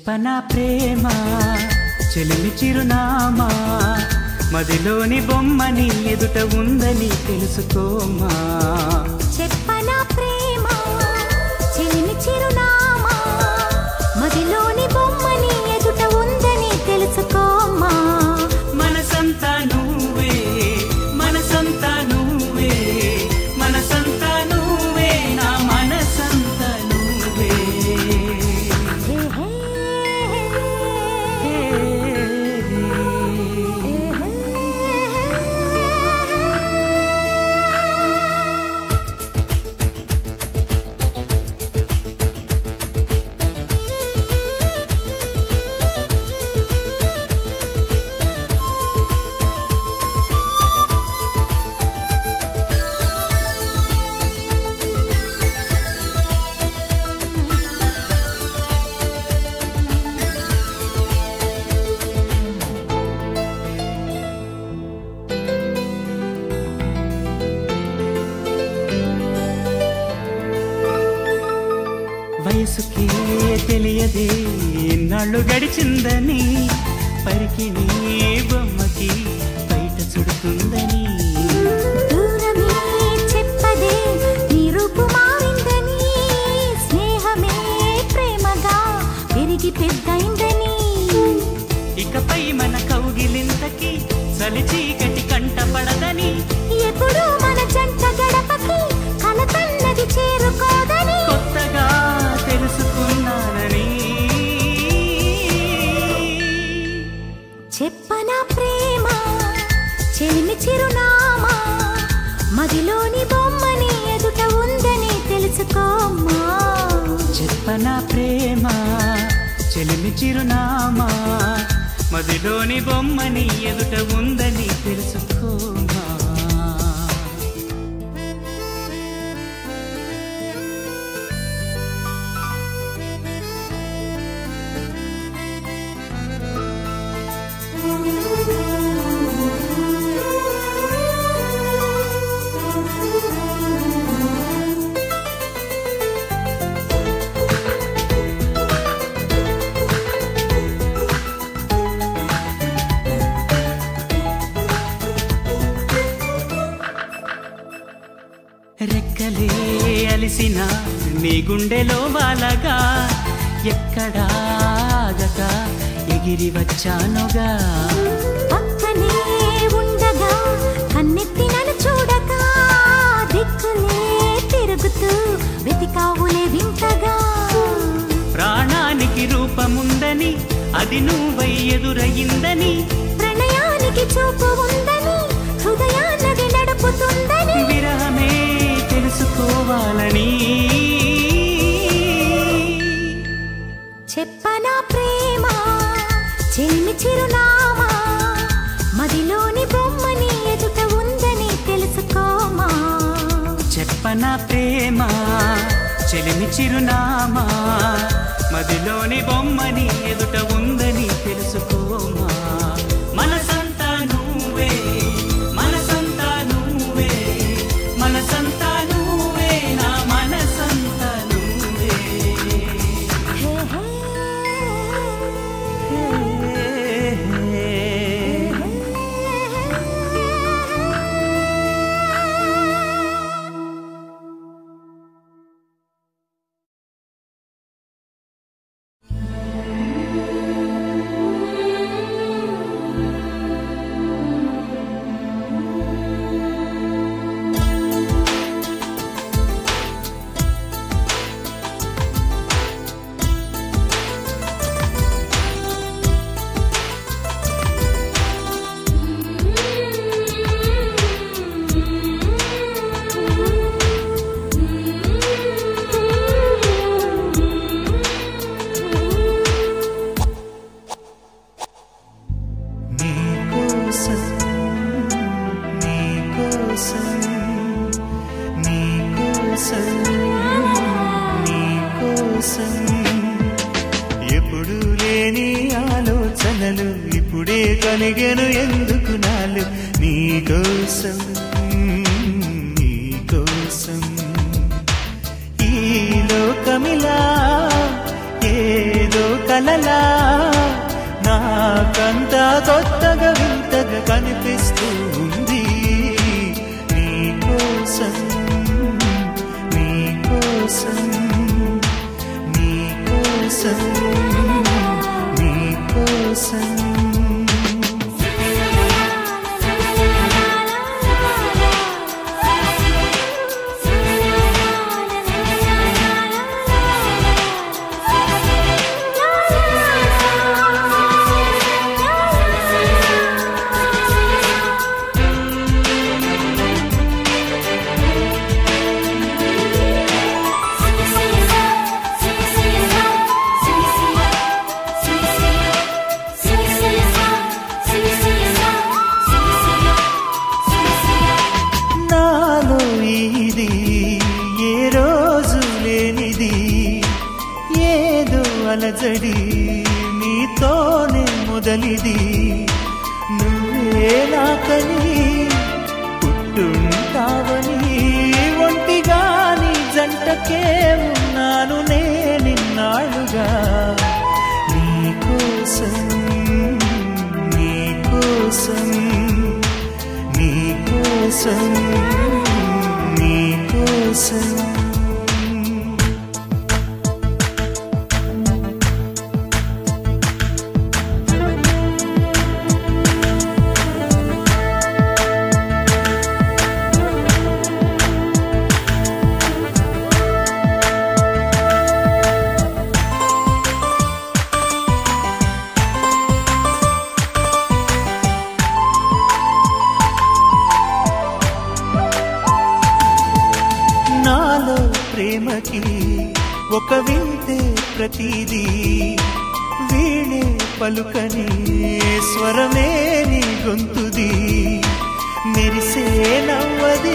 చెప్పనా ప్రేమ చెలిమి చిరునామా మదిలోని బొమ్మని ఎదుట ఉందని తెలుసుకోమా చెప్పనా ప్రేమ చెలిమి చిరునామా మదిలోని బొమ్మని ఎదుట ఉందని తెలుసుకోమా మనసంతా నువ్వే మనసంతా నువ్వే మనసంతా నువ్వే నా మనసంతా నువ్వే హే హే వయసుకే తెలియదే ఎన్నాళ్ళు గడిచిందని పరికి నీ బొమ్మకి బయట చుడుతుందని దూరమే చెప్పదే నీ రూపు మారిందని స్నేహమే ప్రేమగా పెరిగి పెద్దయిందని ఇకపై మన కౌగిలింతకి చలి చీకటి కంట పడదని ఎప్పుడు మన జంట గడపకి కలతన్నది చేరుకోదని కొత్తగా తెలుసుకున్నానని చెప్పనా ప్రేమ చెలిమి చిరునామా మదిలోని బొమ్మని ఎదుట ఉందని తెలుసుకోమా చెప్పనా ప్రేమ చెలిమి చిరునామా మదిలోని బొమ్మని ఎదుట ఉందని తెలుసుకోమా రెక్కలే అలిసిన నీ గుండెలో వాలగా ఎక్కడాగక ఎగిరి వచ్చానుగా పక్కనే ఉండగా కన్నెత్తి నన్ను చూడగా దిక్కులే తిరుగుతూ వెతికావులే వింతగా ప్రాణానికి రూపముందని అది నువ్వై ఎదురయిందని ప్రణయానికి చూపు ఉందని హృదయాన్నది నడుపుతుందని విరహమే తెలుసుకోవాలని చెప్పనా ప్రేమ చెల్మి చిరునామా మదిలోని బొమ్మని ఎదుట ఉందని తెలుసుకోమా చెప్పన ప్రేమ చెలిమి చిరునామా మదిలోని బొమ్మని ఎదుట ఉందని తెలుసుకోమా మనసంతా నువ్వే మనసంతా నువ్వే మనసంతా నువ్వే నా మనసంతా నువ్వే హే హే నీకోసం నీకోసం నీకోసం నీకోసం ఎప్పుడు లేని ఆలోచనలు ఇప్పుడే కలిగెను ఎందుకు నాలు నీకోసం నీకోసం ఈ లోకమిలా ఏదో కల కలలా నాకంతా కొత్తగా వింతగా కనిపిస్తూ ఉంది నీకోసం నీకోసం నీకోసం నీకోసం నాలో ఇది ఏ రోజు లేనిది ఏదో అలజడి నీతోనే మొదలిది నువ్వే నాకని పుట్టుంటావని ఒంటిగా నీ జంటకే ఉన్నాను నేనిన్నాళ్ళుగా నీకోసం నీకోసం నీకోసం నీకోసం నాలో ప్రేమకి ఒక వింతే ప్రతిదీ వీణే పలుకని స్వరమే నీ గొంతుది మెరిసే నవ్వది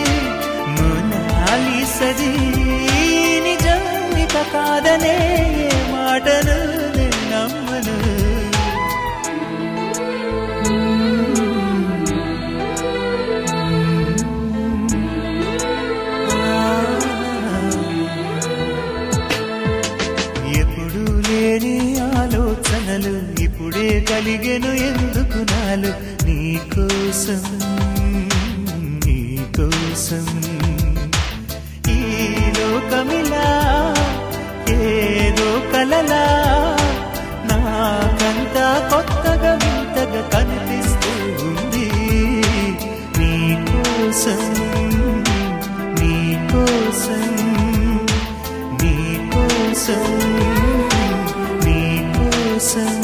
మోనాలిసది నిజం ఇక కాదనే ఏ మాటను నేను నమ్మను ఎప్పుడు లేని ఆలోచనలు ఇప్పుడే కలిగెను ఎందుకు నాలు నీకోసం నీకోసం ఈ లోకమిలా ఏదో కలలా నాకంతా కొత్తగా వింతగా కనిపిస్తూ ఉంది నీకోసం నీకోసం నీకోసం నీకోసం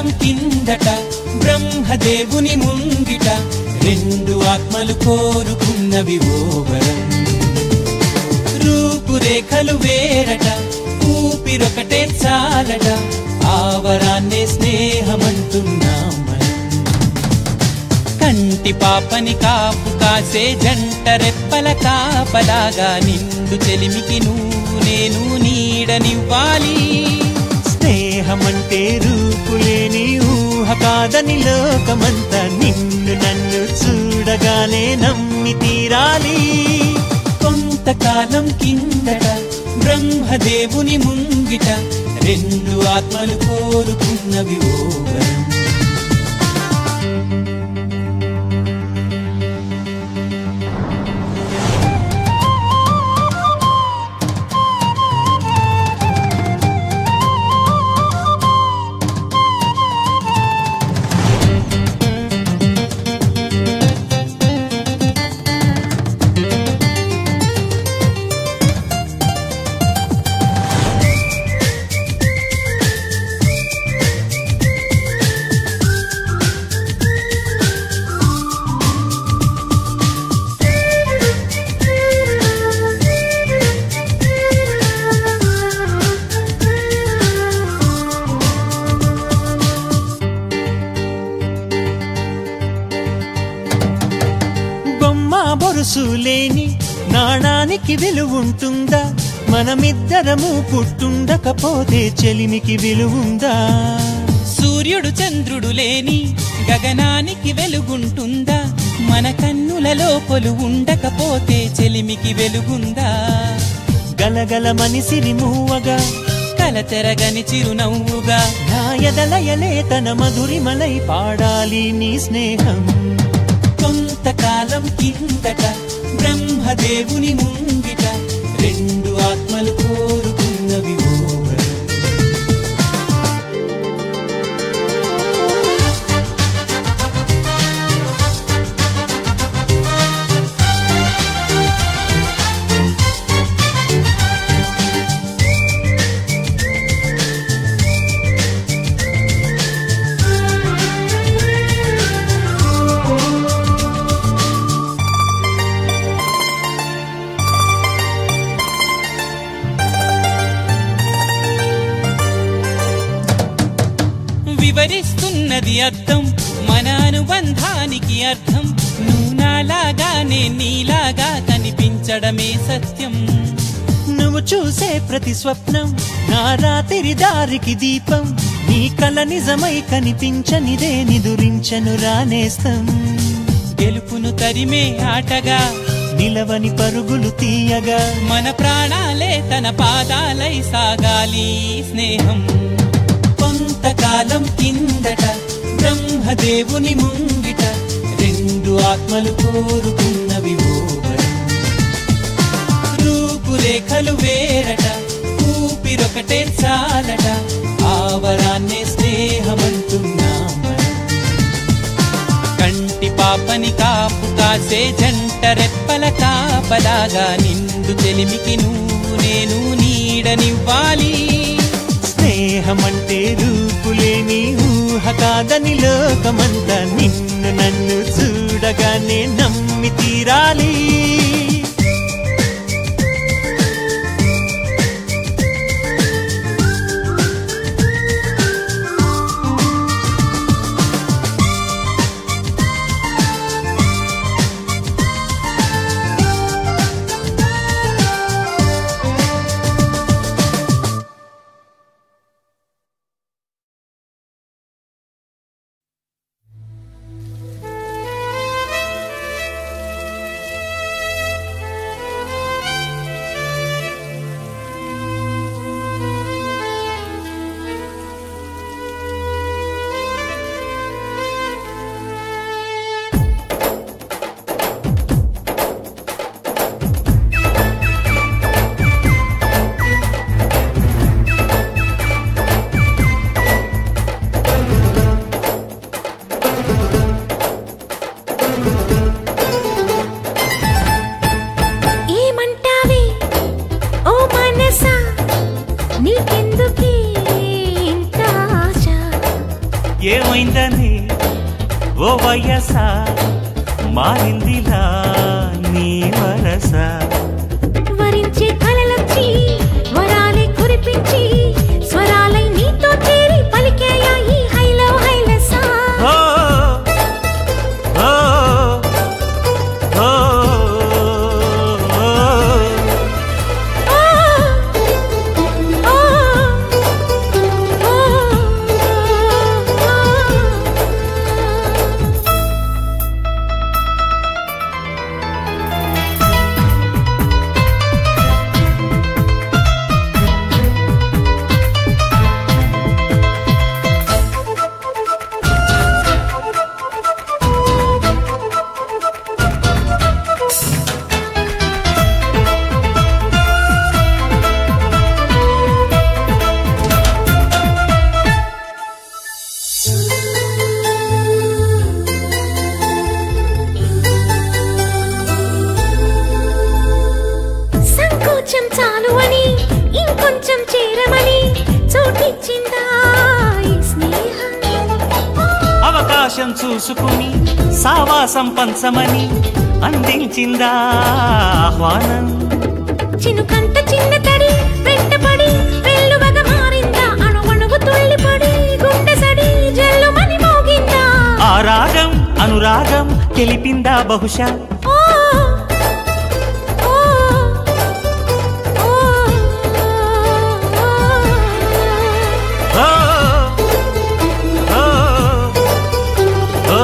కొంతకాలం కిందట బ్రహ్మదేవుని ముంగిట రెండు ఆత్మలు కోరుకున్నవి ఓవరం రూపురేఖలు వేరట ఊపిరొకటే చాలట ఆవరాన్నే స్నేహమంటున్నాం మనం కంటి పాపని కాపు కాసే జంట రెప్పల కాపలాగా నిండు చెలిమికి నువ్వు నేను నీడనివ్వాలి స్నేహమంటే రూపులేని ఊహ కాదని లోకమంతా నిన్ను నన్ను చూడగానే నమ్మి తీరాలి కొంతకాలం కిందట బ్రహ్మదేవుని ముంగిట రెండు ఆత్మలు కోరుకున్నవి ఓవరం బొమ్మ బొరుసు లేని నాణానికి విలువుంటుందా మనమిద్దరము పుట్టుండకపోతే చెలిమికి విలువుందా సూర్యుడు చంద్రుడు లేని గగనానికి వెలుగుంటుందా మన కన్నులలో కొలు ఉండకపోతే చెలిమికి వెలుగుందా గలగల మనిసిరి మూవగా కలతెరగని చిరునవ్వుగా నా ఎదలయలే తన మధురిమలై పాడాలి నీ స్నేహం కొంతకాలం కిందట బ్రహ్మదేవుని ముంగిట రెండు ఆత్మలు కోరుకున్నవి ఓవరం వివరిస్తున్నది అర్థం మన అనుబంధానికి అర్థం నువ్వు నాలాగా నేను నీలాగా కనిపించడమే సత్యం నువ్వు చూసే ప్రతి స్వప్నం నా రాత్రి దారికి దీపం నీ కల నిజమై కనిపించనిదే నిదురించను రానేస్తం గెలుపును తరిమే ఆటగా నిలవని పరుగులు తీయగా మన ప్రాణాలే తన పాదాలై సాగాలి స్నేహం కొంతకాలం కిందట బ్రహ్మదేవుని ముంగిట రెండు ఆత్మలు కోరుకున్నవి ఓవరం రూపురేఖలు వేరట ఊపిరొకటే చాలట ఆవరాన్నే స్నేహమంటున్నాం మనం. కంటి పాపని కాపు కాసే జంట రెప్పల కాపలాగా నిండు చెలిమికి నువ్వు నేను నీడనివ్వాలి స్నేహమంటే రూపులేని ఊహ కాదని లోకమంతా నిన్ను నన్ను చూడగానే నమ్మి తీరాలి వయస మారిందిలా నీ వరస వరించే కలలొచ్చి వరాలే కురిపించి స్వరాలై నీతో చేరి పలికేయా ఈ హైలో హైలసా ఓ ఓ ఓ ఓ ఓ ఓ ఓ సంకోచం చాలు అని ఇంకొంచెం చేరమని చోటిచ్చిందా ఈ స్నేహం అవకాశం చూసుకుని సావాసం పంచమని అందించిందా ఆహ్వానం చినుకంత చిన్న తడి వెంటపడి వెల్లువగా మారిందా అణువణువు తుళ్ళిపడి గుండె సడి జల్లుమని మోగిందా ఆ రాగం అనురాగం తెలిపిందా బహుశా ఓ ఓ ఓ ఓ ఓ ఓ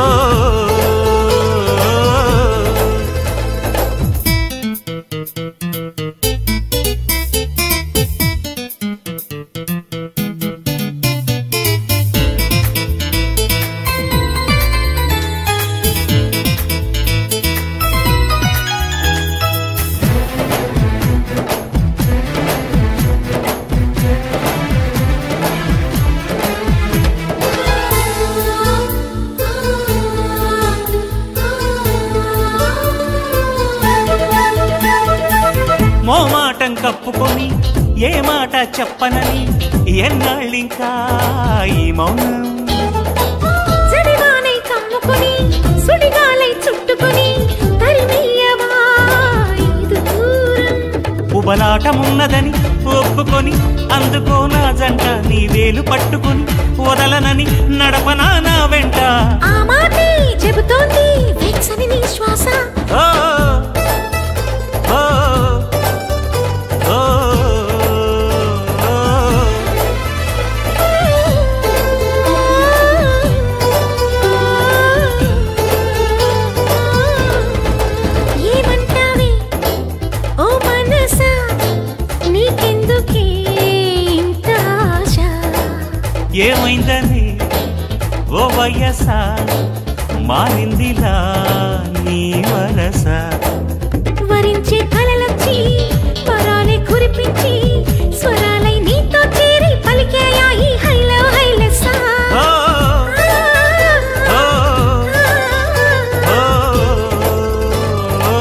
మోమాటం కప్పుకొని ఏ మాట చెప్పనని ఎన్నాళ్ళింకా ఈ మౌనం జడివానై కమ్ముకొని సుడిగాలై చుట్టుకొని తరిమీయవా ఈ దూరం ఉబలాటమున్నదని ఒప్పుకొని అందుకో నా జంట నీ వేలు పట్టుకొని వదలనని నడపనా నా వెంట ఆ మాటే చెబుతోంది వెచ్చని నీ శ్వాస ఓ ఓ ఓ ఏమంటావే ఓ మనసా నీకెందుకే ఇంత ఆశ ఏమైందని ఓ వయస మారిందిలా నీ వరస వరించే కలలొచ్చి వరాలే కురిపించి స్వరాలై నీతో చేరి పలికేయా ఈ హైలో హైలసా ఓ ఓ ఓ ఓ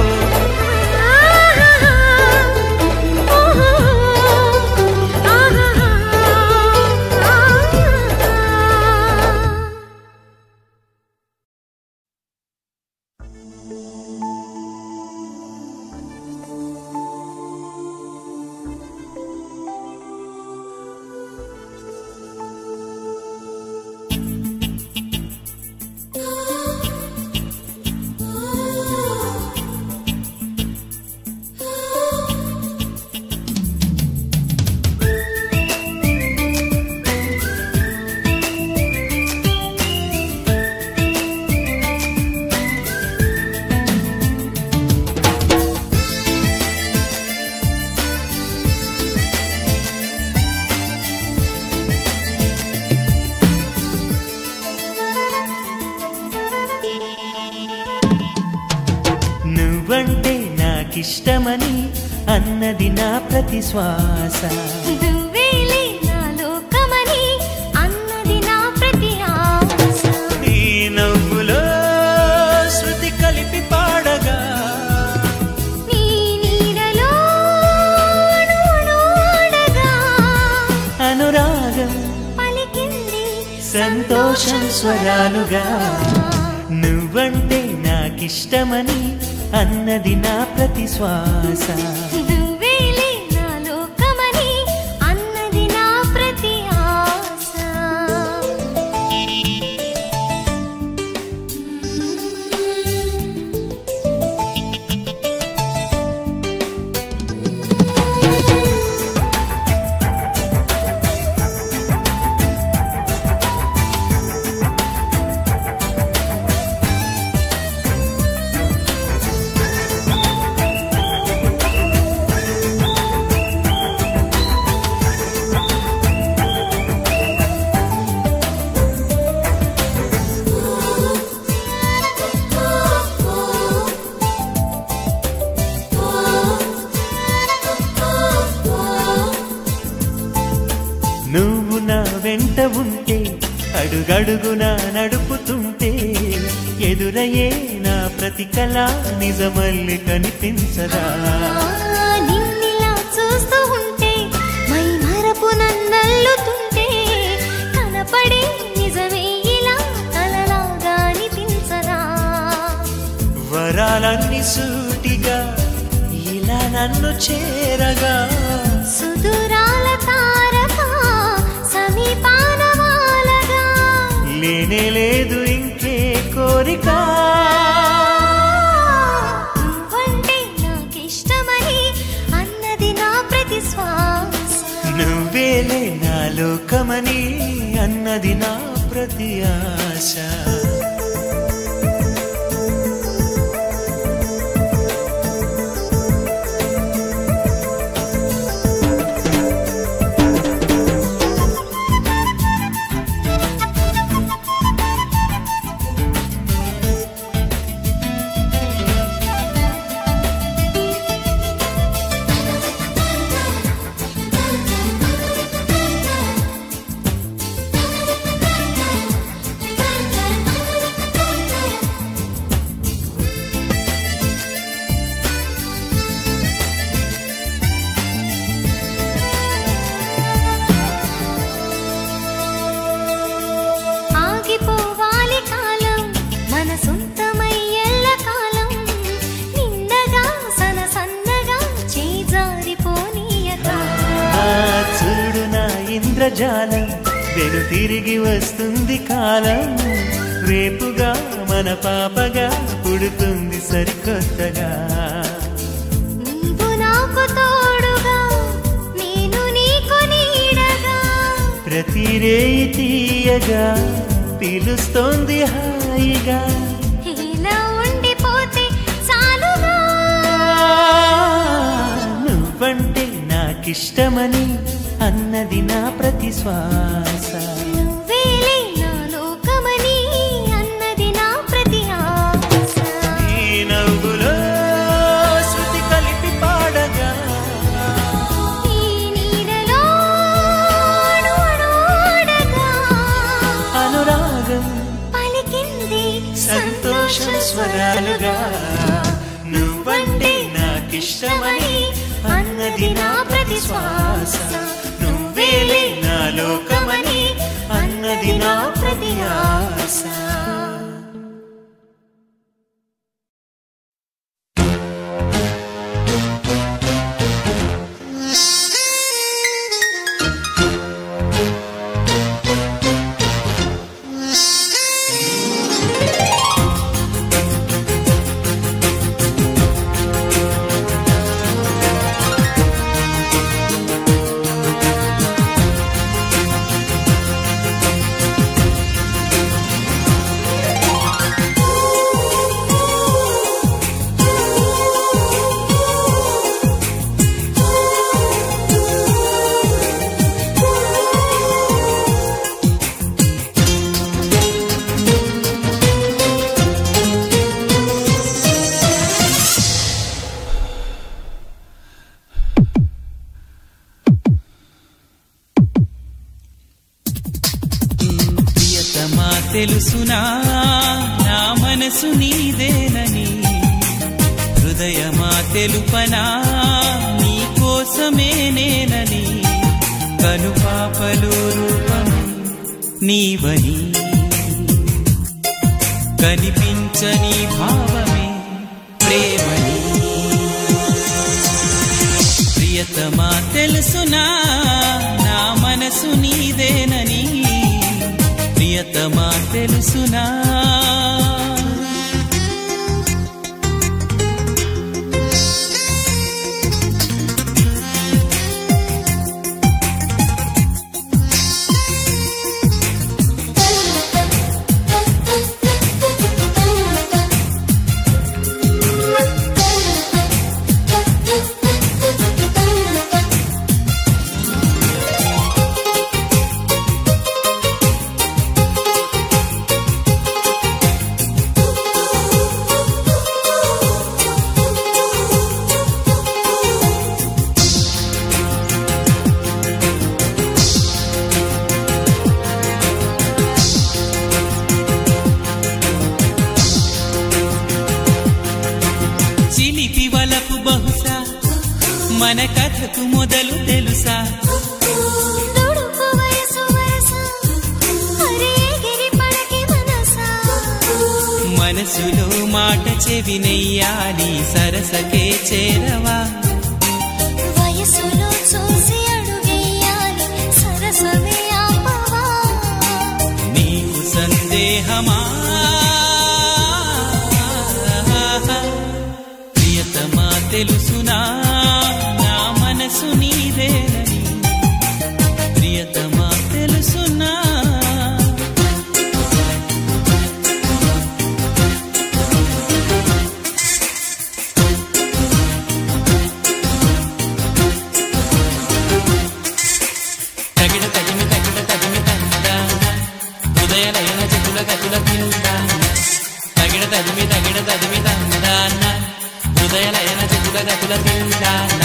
నువ్వంటే నాకిష్టమని అన్నది నా ప్రతి శ్వాస నువ్వేలే నా లోకమని అన్నది నా ప్రతి ఆశ నీ నవ్వులో శృతి కలిపి పాడగా నీ నీడలో అణువణు ఆడగా అనురాగం పలికింది సంతోషం స్వరాలుగా నువ్వు నువ్వంటే నాకిష్టమని అన్నది నా ప్రతి శ్వాస నువ్వేలే నా లోకమని అన్నది నా ప్రతి ఆశ నువ్వు నా వెంట ఉంటే అడుగడుగునా నడుపుతుంటే ఎదురయ్యే నా ప్రతి కళ నిజమల్లి కనిపించదా నిన్నిలా చూస్తూ ఉంటే మై మరపు నన్నల్లుతుంటే కనపడే నిజమే ఇలా కలలాగా అనిపించదా వరాలన్నీ సూటిగా ఇలా నన్ను చేరగా సుదురాల తారక సమీపాన వాలగా లేనే లేదు ఇంకే కోరిక నువ్వంటే నాకిష్టమని అన్నది నా ప్రతి శ్వాస నువ్వేలే నా లోకమని అన్నది నా ప్రతి ఆశ ఆగిపోవాలి కాలం మన సొంతమై ఎల్ల కాలం నిన్నగా సన సన్నగా చేజారిపోనీయక ఆ చూడు నా ఇంద్రజాలం వెను తిరిగి వస్తుంది కాలం రేపుగా మన పాపగా పుడుతుంది సరికొత్తగా నీవు నాకు తోడుగా నేను నీకు నీడగా ప్రతి రేయి తీయగా పిలుస్తోంది హాయిగా ఇలా ఉండిపోతే చాలుగా నువ్వంటే నాకిష్టమని అన్నది నా ప్రతి శ్వాస నువ్వేలే నా లోకమని అన్నది నా ప్రతి ఆశ ఈ నవ్వులో శృతి కలిపి పాడగా ఈ నీడలో అడుగడుగగా అనురాగం పలికింది సంతోషం స్వరాలుగా నువ్వంటే నాకిష్టమని అన్నది నా ప్రతి శ్వాస నువ్వేలే నా లోకమని అన్నది నా ప్రతి ఆశ ప్రియతమా తెలుసునా నా మనసు నీదేనని హృదయమా తెలుపనా నీ కోసమే నేనని కనుపాపలు రూపం నీవని కనిపించ కనిపించని భావమే ప్రేమని ప్రియతమా తెలుసునా నా మనసు నీదేనని ప్రియతమా తెలుసునా చిలిపి వలపు బహుశా మన కథకు మొదలు తెలుసా దుడుకు వయసు వరస అరే ఎగిరి పడకి మనసా మనసులో మాట చెవినెయ్యాలి సరసకే చేరవా వయసులో చూసి అడుగేయాలి సరసమే ఆపవా నీకు సందేహమా ప్రియతమా తెలుసునా నా మనసు నీదేనని ప్రియతమా తెలుసునా తగిన తగిన తగిన తగిన తందా హృదయ లయన చెతుల గతుల కింద తగిన తదిమి తగిన తదిమి తందాన హృదయ లయన చెతుల గతుల కిందాన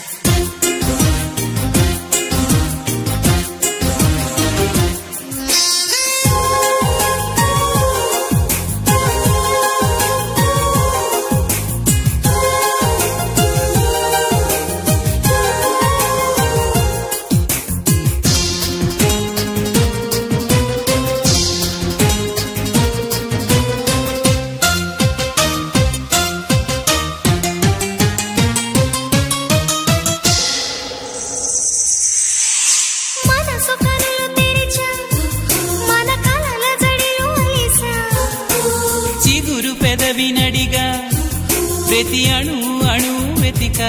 మనసు కనులు తెరిచా మన కలల జడిలో అలిసా చిగురు పెదవి నడిగా ప్రతి అణు అణు వెతిక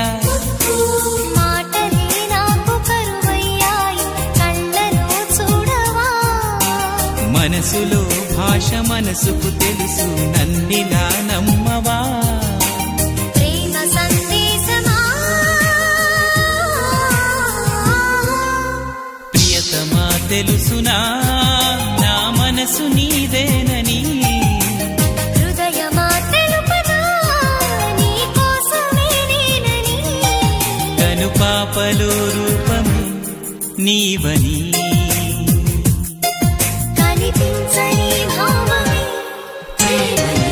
మాటలే నాకు కరువయ్యాయి కళ్ళలో చూడవా మనసులో భాష మనసుకు తెలుసు నన్నిలా నమ్మవా ప్రేమ సందేశమా ప్రియతమా తెలుసునా నా మనసు నీదేనని హృదయమా తెలుపనా నీ కోసమే నేనని కను పాపలో రూపమే నీవని కనిపించని భావమే ప్రేమని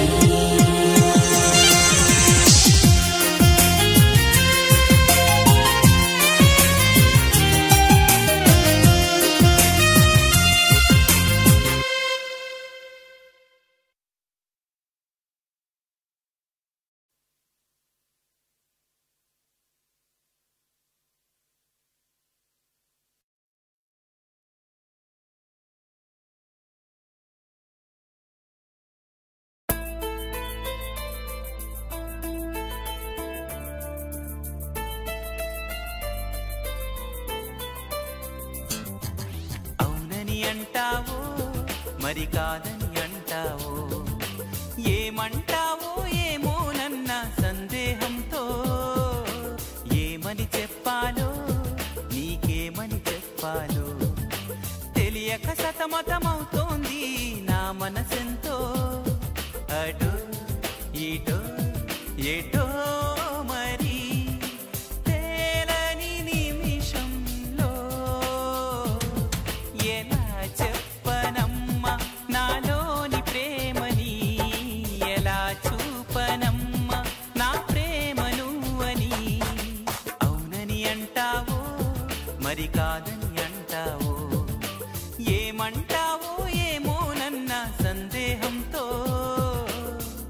అవునని అంటావో మరి కాదని అంటావో ఏమంటావో ఏమోనన్న సందేహంతో ఏమని చెప్పాలో నీకేమని చెప్పాలో తెలియక సతమతమవుతోంది నా మనసెంతో అటో ఇటో ఎటో మరి తేలని నిమిషంలో ఎలా చెప్పనమ్మా నాలోని ప్రేమని ఎలా చూపనమ్మా నా ప్రేమను అని అవునని అంటావో మరి కాదని అంటావో ఏమంటావో ఏమోనన్న సందేహంతో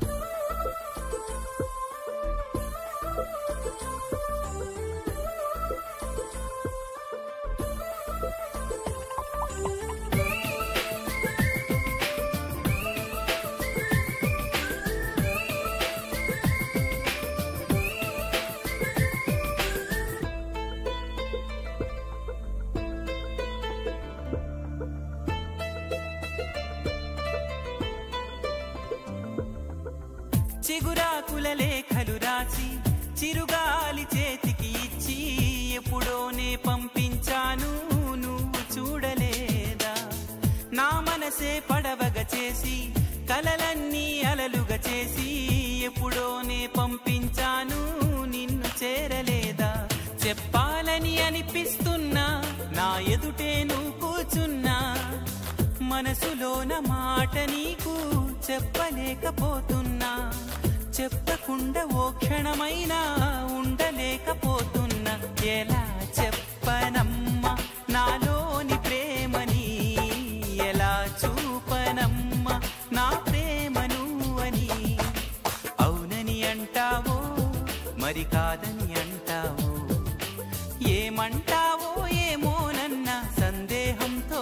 చిగురాకుల లేఖలు రాసి చిరుగాలి చేతికి ఇచ్చి ఎప్పుడోనే పంపించాను నువ్వు చూడలేదా నా మనసే పడవగా చేసి కలలన్నీ అలలుగా చేసి ఎప్పుడోనే పంపించాను నిన్ను చేరలేదా చెప్పాలని అనిపిస్తున్నా నా ఎదుటే నువ్వు కూర్చున్నా మనసులోన మాట నీకు చెప్పలేకపోతున్నా చెప్పకుండా ఓ క్షణమైనా ఉండలేకపోతున్నా ఎలా చెప్పనమ్మా నాలోని ప్రేమని ఎలా చూపనమ్మా నా ప్రేమను అని అవునని అంటావో మరి కాదని అంటావో ఏమంటావో ఏమోనన్న సందేహంతో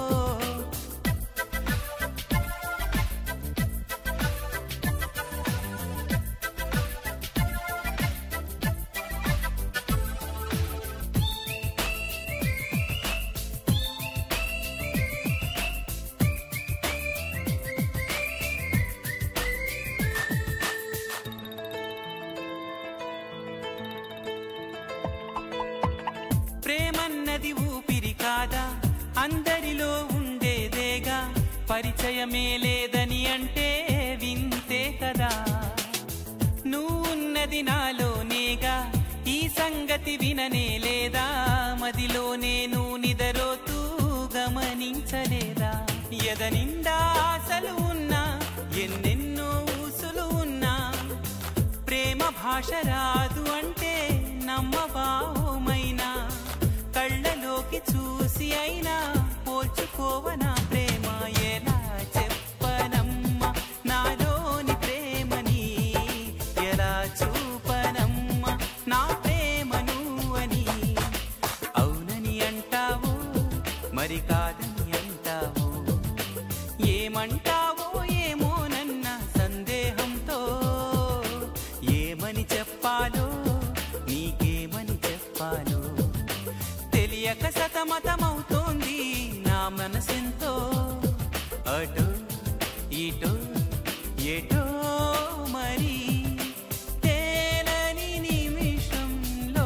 ప్రేమన్నది ఊపిరి కాదా అందరిలో ఉండేదేగా పరిచయమే లేదని అంటే వింతే కదా నువ్వున్నది నాలోనేగా ఈ సంగతి విననే లేదా మదిలో నేను నిదరోతూ గమనించలేదా ఎద నిండా ఆశలు ఉన్నా ఎన్నెన్నో ఊసులు ఉన్నా ప్రేమ భాష రాదు అంటే నమ్మబావుమైనా కళ్ళలోకి చూసి అయినా పోల్చుకోవనా ప్రేమ ఎలా చెప్పనమ్మా నాలోని ప్రేమని ఎలా చూపనమ్మా నా ప్రేమను అని అవునని అంటావు మరి కాదని అంటావు ఏమంటావో ఏమోనన్న సందేహంతో ఏమని చెప్పాలో నీకేమని చెప్పాలో తెలియక సతమతమవుతోంది నా మనసెంతో అటు ఇటు ఎటో మరి తేలని నిమిషంలో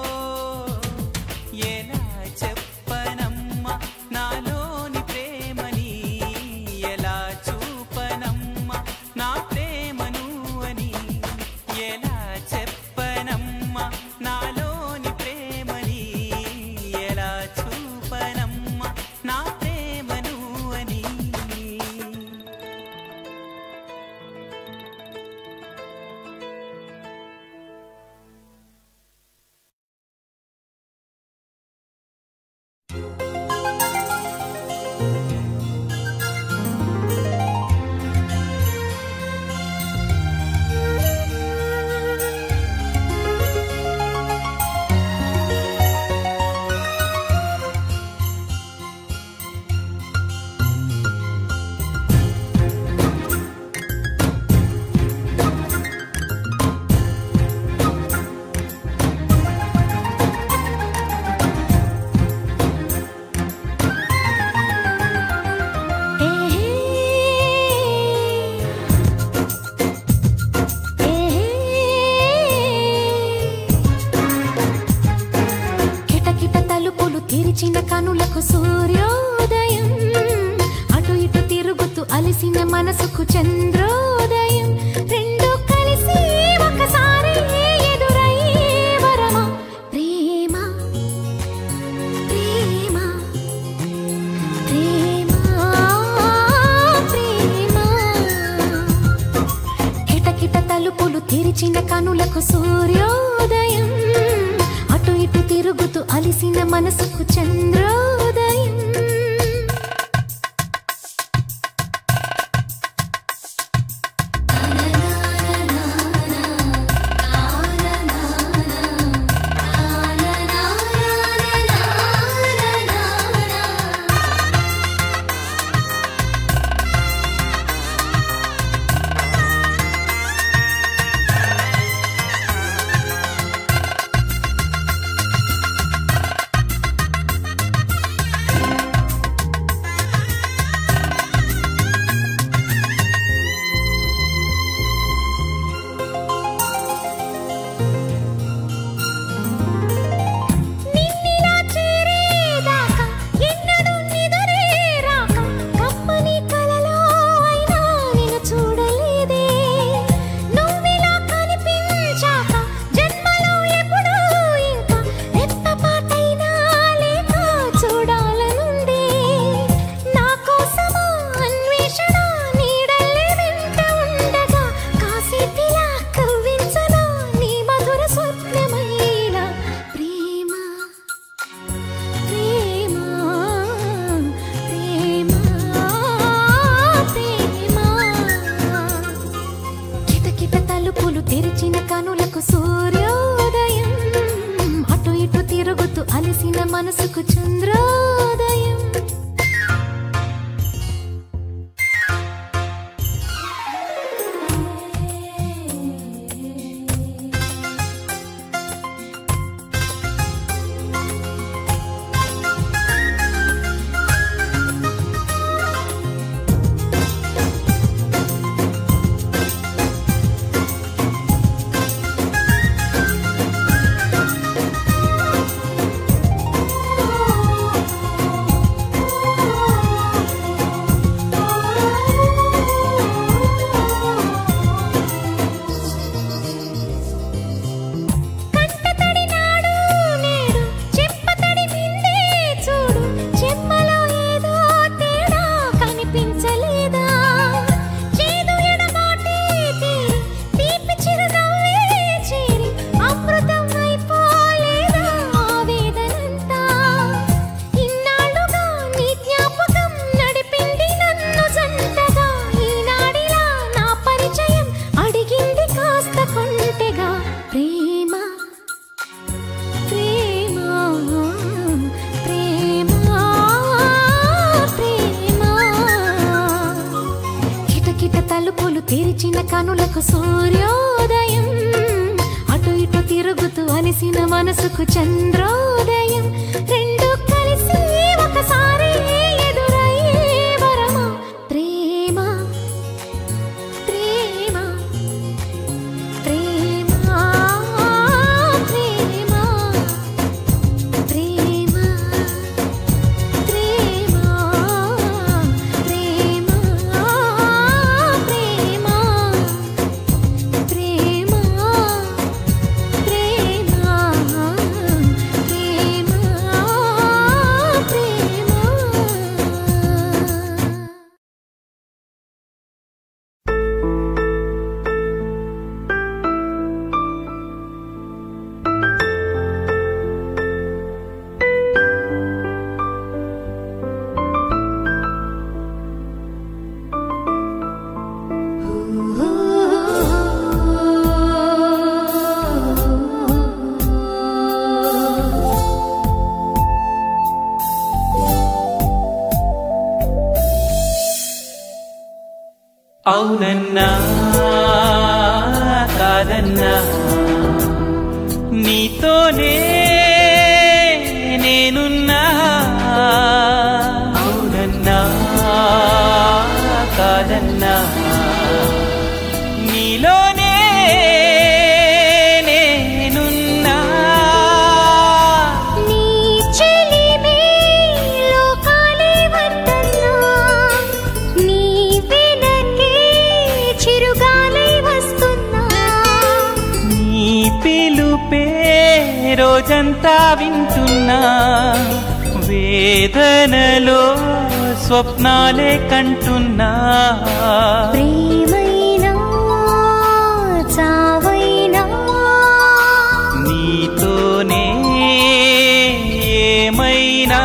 ఎలా చెప్పనమ్మా నాలోని ప్రేమని ఎలా చూపనమ్మా నా ప్రేమను అని ఎలా చెప్పనమ్మా నాలోని ప్రేమని ఎలా చూపనమ్మా నా ప్రేమను అని కిటకిట తలుపులు తెరిచిన కనులకు సూర్యోదయం అటు ఇటు తిరుగుతూ అలిసిన మనసుకు చంద్రోదయం రెండు కలిసి ఒకసారి ఎదురయ్యే వరమా ప్రేమ ప్రేమ ప్రేమ ప్రేమ కిటకిట తలుపులు తెరిచిన కనులకు సూర్యోదయం అటు ఇటు తిరుగుతూ అలిసిన మనసుకు చంద్రోదయం తలుపులు తెరిచిన కనులకు సూర్యోదయం అటు ఇటు తిరుగుతూ అలసిన మనసుకు చంద్రోదయం కంటతడి నాడు నేడు చెంపతడి నిందే చూడు చెమ్మలో ఏదో తేడా కనిపించలేదా చేదు ఎడబాటే తీరి తీపి చిరునవ్వే చేరి అమృతం అయిపోలేదా ఆవేదనంతా ఇన్నాళ్ళుగా నీ జ్ఞాపకం నడిపింది నన్ను జంటగా ఈనాడిలా నా పరిచయం అడిగింది కాస్త కొంటెగా ప్రేమ ప్రేమ ప్రేమ ప్రేమ కిటకిట తలుపులు తెరిచిన కనులకు సూర్యోదయం అటు ఇటు తిరుగుతూ అలిసిన మనసుకు చంద్రోదయం రెండు కలిసి ఒకసారి ఎదురయ్యే వరమా ప్రేమ ప్రేమ ప్రేమ ప్రేమ ప్రేమ ప్రేమ ప్రేమ ప్రేమ ప్రేమ ప్రేమ ప్రేమ అవునన్నా కాదన్నా నీతోనే నేనున్నా అవునన్నా కాదన్నా నీలోనే నేనున్నా నీ చెలిమే లోకాలే వద్దన్నా నీ వెనకే చిరుగాలై వస్తున్నా నీ పిలుపే రోజంతా వింటున్నా వేదనలో స్వప్నాలే కంటున్నా ప్రేమైనా చావైనా నీతోనే ఏమైనా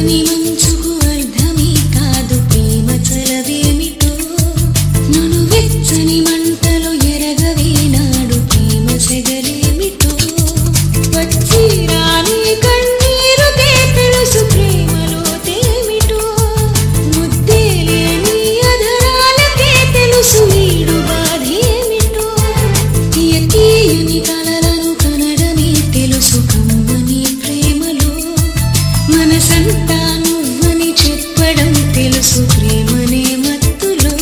చల్లని మంచుకు అర్థమే కాదు ప్రేమ చలవేమిటో నన్ను వెచ్చని మంటలో ఎరగవేనాడు ప్రేమ సెగలేమిటో వచ్చి రాని కన్నీరుకే తెలుసు ప్రేమలో తేమిటో ముద్దే లేని అధరాలకే తెలుసు వీడు బాధేమిటో తీయ తీయని కలలను కనడమే తెలుసు కమ్మని ప్రేమలో మనసంతా నువ్వని చెప్పడం తెలుసు ప్రేమనే మత్తులో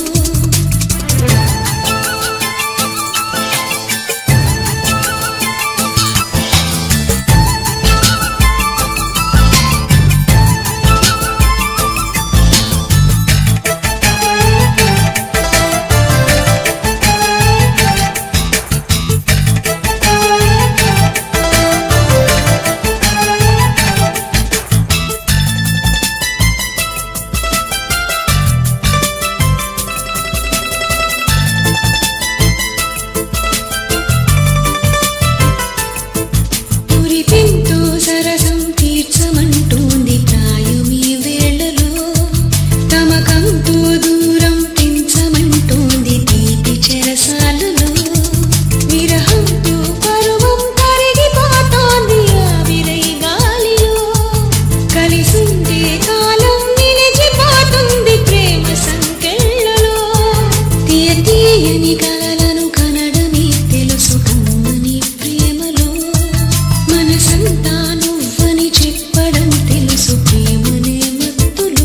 పురిపింతో సరసం తీర్చమంటోంది ప్రాయమీ వేళలో తమకంతో దూరం పెంచమంటోంది తీపి చెరసాలలో విరహంతో పరువం కరిగిపోతోంది ఆవిరై గాలిలో కలిసుంటే కాలం నిలిచిపోతుంది ప్రేమ సంకెళ్ళలో తీయ తీయని కలలను కనడమే తెలుసు కమ్మని ప్రేమలో మనసంతా నువ్వని చెప్పడం తెలుసు ప్రేమనే మత్తులో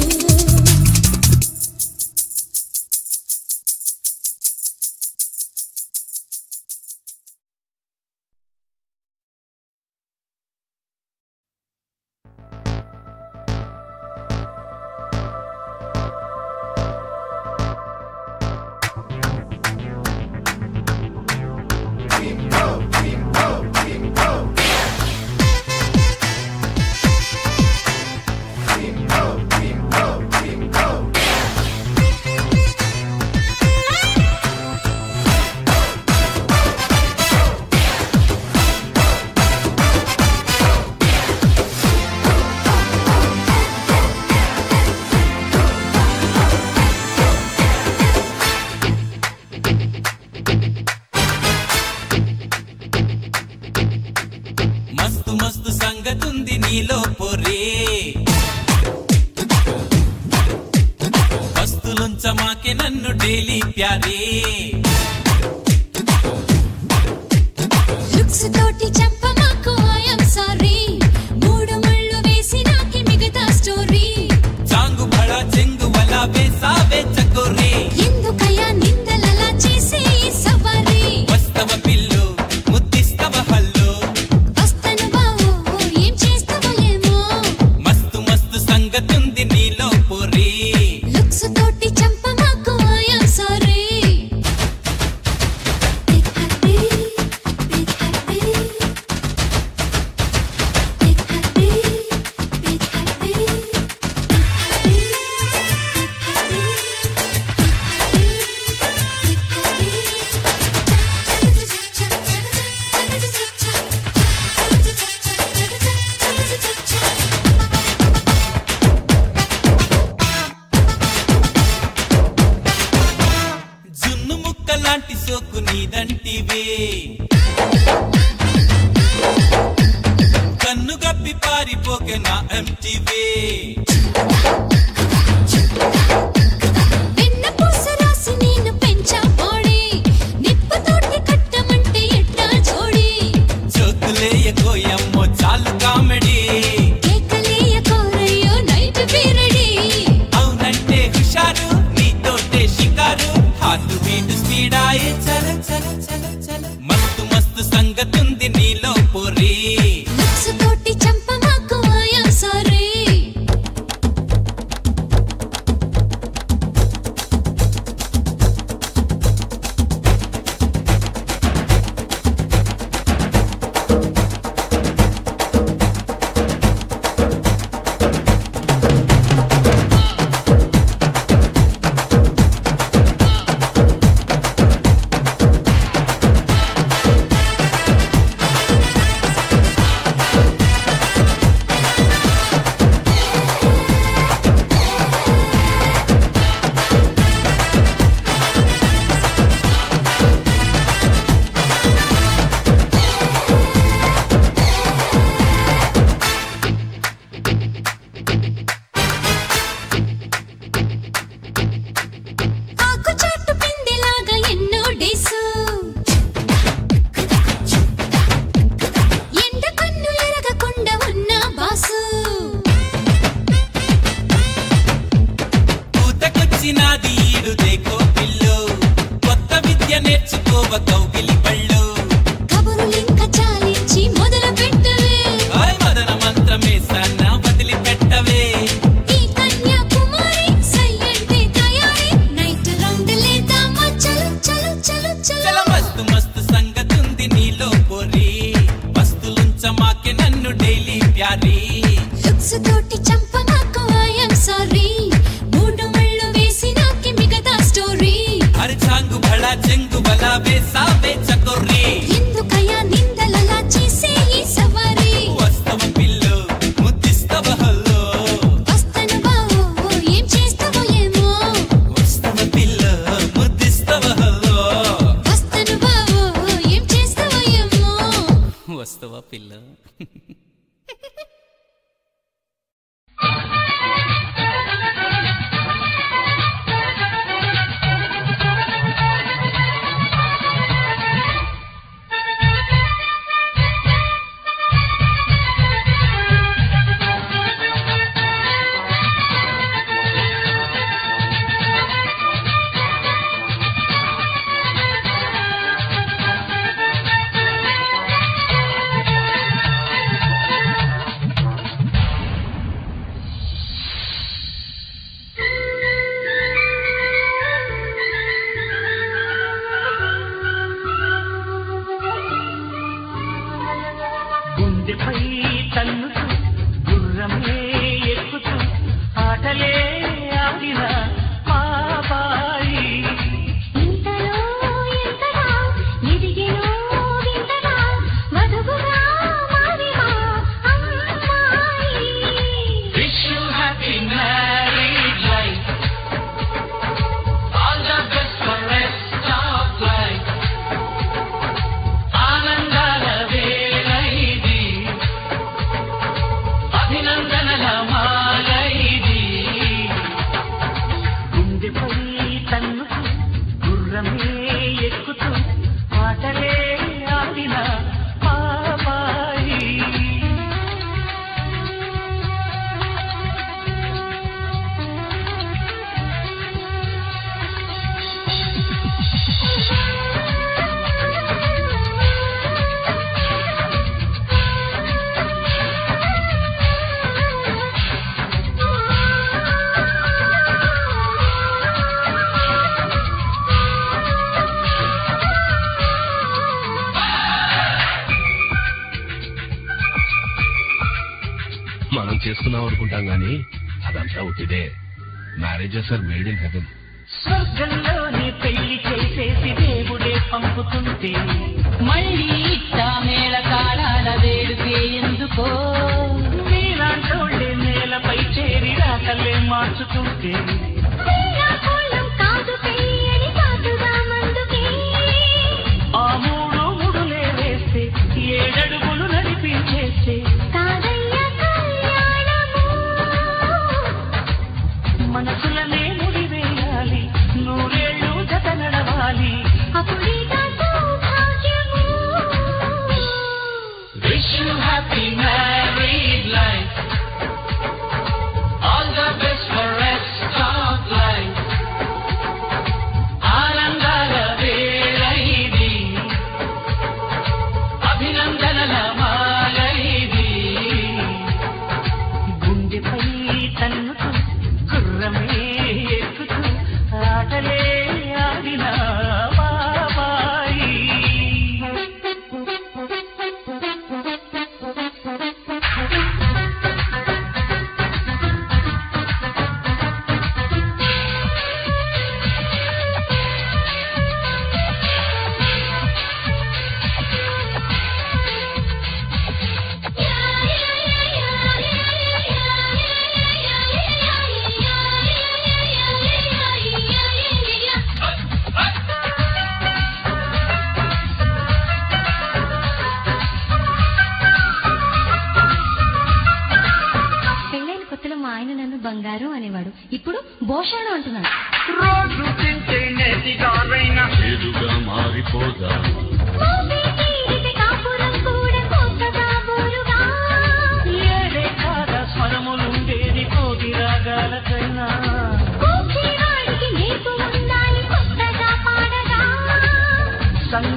మస్తు మస్తు సంగతుంది నీలో పొరే వస్తులుంచమాకే నన్ను డైలీ ప్యారే లుక్స్ తోటి చెప్పమాకు ఐఎమ్ సారీ మూడు ముళ్ళు వేసి నాకి మిగతా స్టోరీ చాంగు బడా చెంగు వలా వేసావే చకోరే ఎందుకయ్యా నిందలలా చేసే ఈ సవారీ వస్తవ పిల్లు ముద్దిస్తవ హల్లు వస్తను బావో ఏం చేస్తావో ఏమో మస్తు మస్తు సంగతుంది నీలో పొరే లుక్స్ తోటి చంపమాకు ఐఎమ్ సారీ జున్ను ముక్క లాంటి సోకు నీదంటివే కన్ను గప్పి పారిపోకే నా ఎంటివే వెన్న పూస రాసి నేను పెంచా బాడీ నిప్పుతోటి కట్టమంటే ఎట్టా జోడి జోకులేయ కోయమ్మో చాలు కామెడీ కేకలేయ కోరయ్యో నైట్ పీరడి అవునంటే హుషారు నీతోటే షికారు హార్ట్ బీట్ స్పీడ్ ఆయే చల చల చల చల మస్తు మస్తు సంగతుంది నీలో పొరి లుక్స్ తోటి చంపమాకు ఐఎమ్ సారీ కౌగిలి పళ్ళు కబురులింక చాలించి మొదలు పెట్టవే హాయ్ మదన మంత్రమే సన్న వదిలి పెట్టవే ఈ కన్యాకుమారి సయ్యంటే తయారీ నైట్ రౌండ్ లేదామా చలో చలో చలో చల చలో మస్తు మస్తు సంగతుంది నీలో పోరి వస్తులుంచ మాకే నన్ను డైలీ ప్యారీ లుక్స్ తోటి చంప మాకు ఐఎమ్ సారీ మూడు ముళ్ళు వేసి నాకి మిగతా స్టోరీ అరి చాంగు బళా చెంగు బలా వేసావే చకొర్రి ఎందుకయ్యా నిందలలా చేసే ఈ సవారీ వస్తవ పిల్లు ముద్దిస్తవ హల్లో వస్తాను బావో ఏం చేస్తావో ఏమో వస్తవ పిల్లు ముద్దిస్తవ హల్లో వస్తాను బావో ఏం చేస్తావో ఏమో వస్తవ పిల్ల గుండెపై తన్నుతూ గుర్రమే ఎక్కుతూ ఆటలే ఆడిన పాపాయి ఇంతలో ఎంతగా ఎదిగెనో వింతగా మధుగుగా మారిన అమ్మాయి wish you happy married life all the best for rest of life ఆనందాల వేళ ఇది అభినందనల మాల ఇది గుండెపై తన్నుతూ గుర్రమే ఎక్కుతూ ఆటలే ఆడిన పాపాయి మనం చేసుకున్నాం అనుకుంటాం గాని అదంతా ఉట్టిదే marriages are made in heaven స్వర్గంలోని పెళ్లి చేసేసి దేవుడే పంపుతుంటే మళ్ళీ ఇట్ట మేళ కాలాల వేడుకే ఎందుకో మీలాంటోళ్ళే నేలపై చేరి రాకలే మార్చుతుంటే కోళ్ళం కాదు పెయ్యని కాదుగా మందుకే ఆ మూడు ముడులే వేస్తే ఏడడుగులు నడిపించేస్తే కాదయ్య కళ్యాణము మనసులనే ముడివేయాలి నూరేళ్ళు జత నడవాలి అప్పుడిగా సౌభాగ్యము wish you happy married life all the best for rest of life ఆనందాల వేళ ఇది అభినందనల మాల ఇది గుండెపై తన్నుతూ గుర్రమే ఎక్కుతూ ఆటలే ఆడిన బాబాయి పెళ్ళైన కొత్తలో మా ఆయన నన్ను బంగారం అనేవాడు ఇప్పుడు భోషాణం అంటున్నాడు రోజు తింటే నెతిగారైన ఎదుగా మారిపోదా మోపే తీరితే కాపురం కూడా కొత్తగా బోరుగా ఏడే కాద స్వరములుండేది కోటి రాగాలకైనా కూర్చేవాడికి నేర్పు ఉండాలి కొత్తగా పాడగా సంగ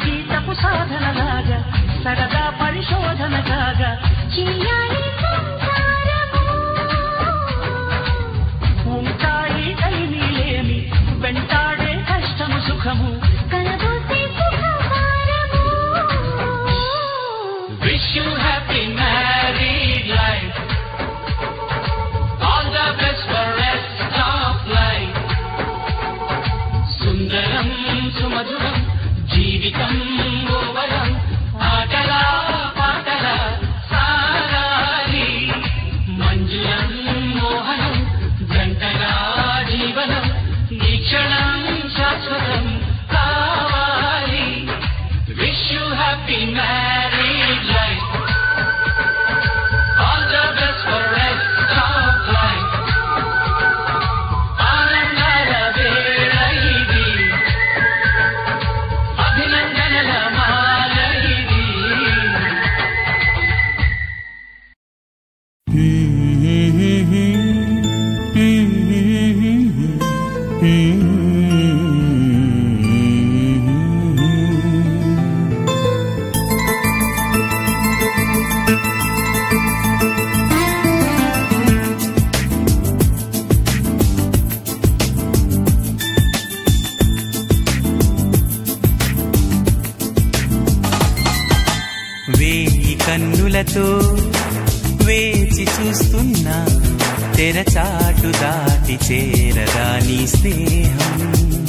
కన్నులతో వేచి చూస్తున్నా తెరచాటు దాటి చేరదా నీ స్నేహం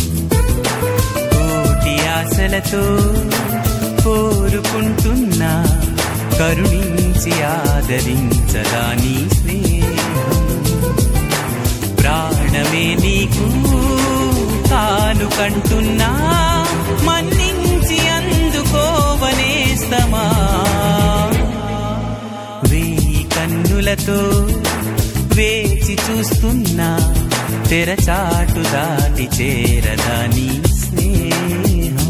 కోటి ఆశలతో కోరుకుంటున్నా కరుణించి ఆదరించదా నీ స్నేహం ప్రాణమే నీకు కాను కంటున్నా మన్నించి అందుకోవనేస్తమా వేయి కన్నులతో వేచి చూస్తున్నా తెరచాటు దాటి చేరదా నీ స్నేహం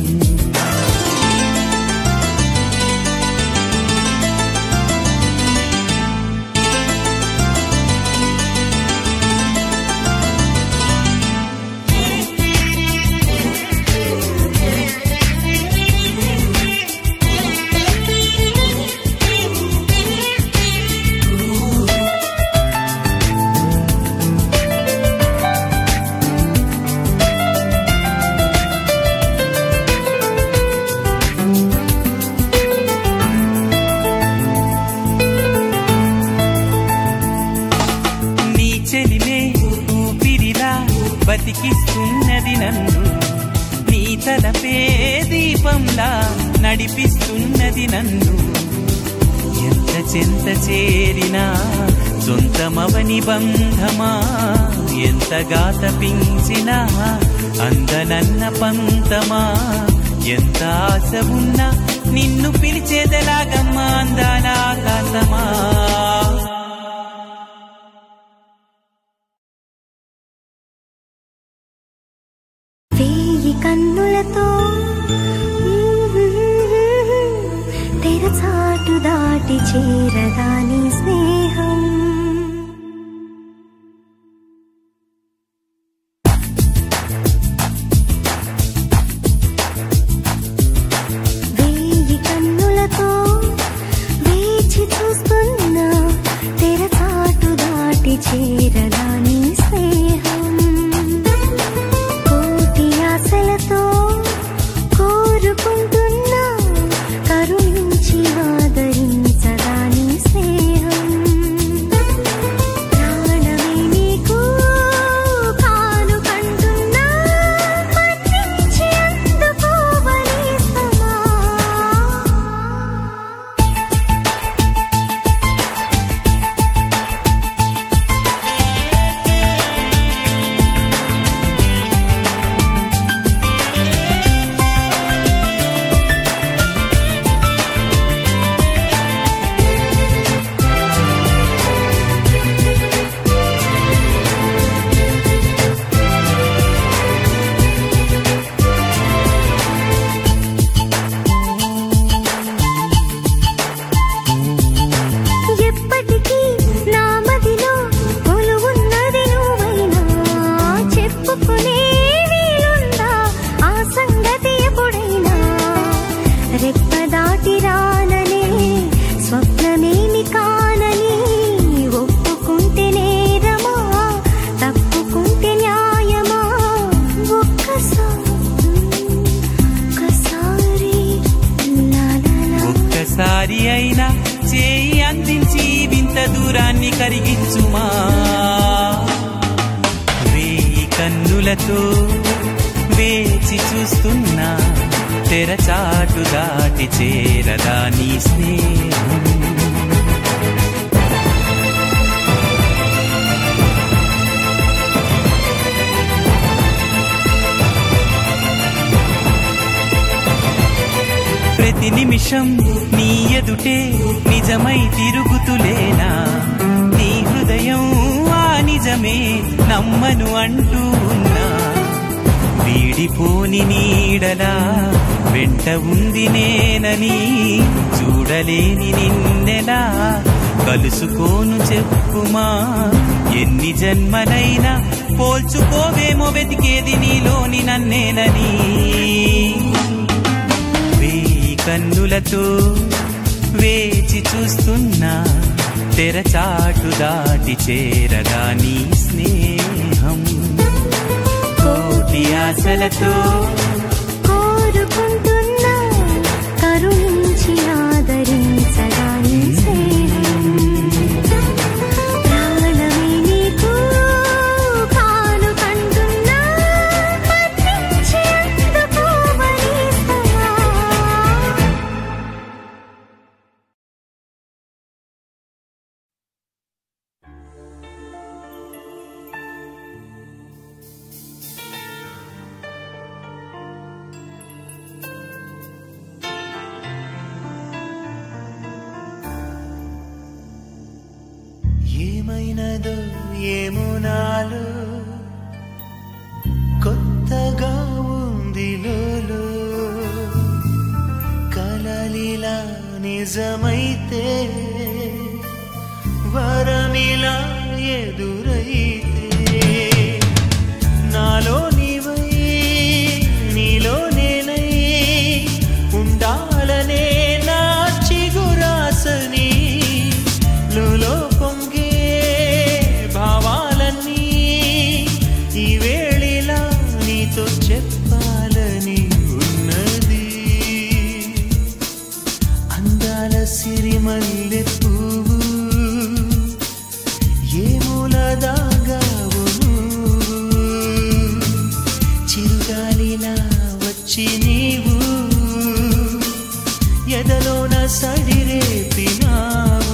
నీ చెలిమే ఊపిరిలా బతికిస్తున్నది నన్ను నీ తలపే దీపంలా నడిపిస్తున్నది నన్ను ఎంత చెంత చేరినా సొంతమవని బంధమా ఎంతగా తపించినా అందనన్న పంతమా ఎంత ఆశ ఉన్నా నిన్ను పిలిచేదెలాగమ్మా అందాల ఆకాశమా వేయి కన్నులతో తెరచాటు దాటి చేరదాని స్నేహం వేయి కన్నులతో వేచి చూస్తున్నా తెరచాటు దాటి చేరదాని స్నేహం కోటి ఆశలతో కోరుకుంటున్నా కరుణించి ఆదరించదాని స్నేహం ప్రాణమే నీకు కాను కంటున్నా మన్నించి అందుకోవలేస్తమా ఎప్పటికీ నా మదిలో కొలువున్నది నువ్వైనా చెప్పుకునే వీలుందా ఆ సంగతి ఎప్పుడైనా రెప్ప దాటి రాననే స్వప్నమేమి కానని ఒప్పుకుంటే నేరమా తప్పుకుంటే న్యాయమా ఒక్కసారి ఒక్కసారి లా లా లా ఒక్కసారి అయినా చేయి అందించి వింత దూరాన్ని కరిగించుమా వేయి కన్నులతో వేచి చూస్తున్నా తెరచాటు దాటి చేరదా నీ స్నేహం ప్రతి నిమిషం నీ ఎదుటే నిజమై తిరుగుతులేనా నీ హృదయం ఆ నిజమే నమ్మను అంటూ ఉన్నా వీడిపోని నీడలా వెంట ఉంది నేనని చూడలేని నిన్నెలా కలుసుకోను చెప్పుమా ఎన్ని జన్మలైనా పోల్చుకోవేమో వెతికేది నీలోని నన్నేనని వేయి కన్నులతో వేచి చూస్తున్నా తెరచాటు దాటి చేరగా నీ స్నేహం కోటి ఆశలతో కోరుకుంటున్నా కరుణించి ఆదరించడాని ఏమైనదో ఏమో నాలో కొత్తగా ఉంది లోలో కలలిలా నిజమైతే వరమిలా ఎదురైతే నాలో నీవై నీలో నేనై ఉండాలనే నా చిగురాసని లోలో పొంగే భావాలన్నీ ఈ వేళిలా నీతో చెప్పాలని ఉన్నది అందాల సిరిమల్లె పువ్వు ఏ మూల దాగావు నువ్వు? చిరుగాలిలా వచ్చి నీవు ఎదలోన సడిరేపినావు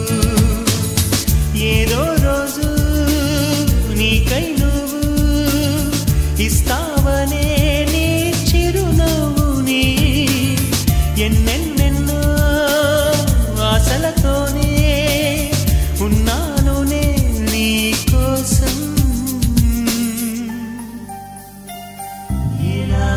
ఏదో రోజు నీకై నువ్వు ఇస్తావనే నీ చిరునవ్వుని ఎన్నెన్నెన్నో ఆశలతోనే ఉన్నాను నే నీ కోసం ఇలా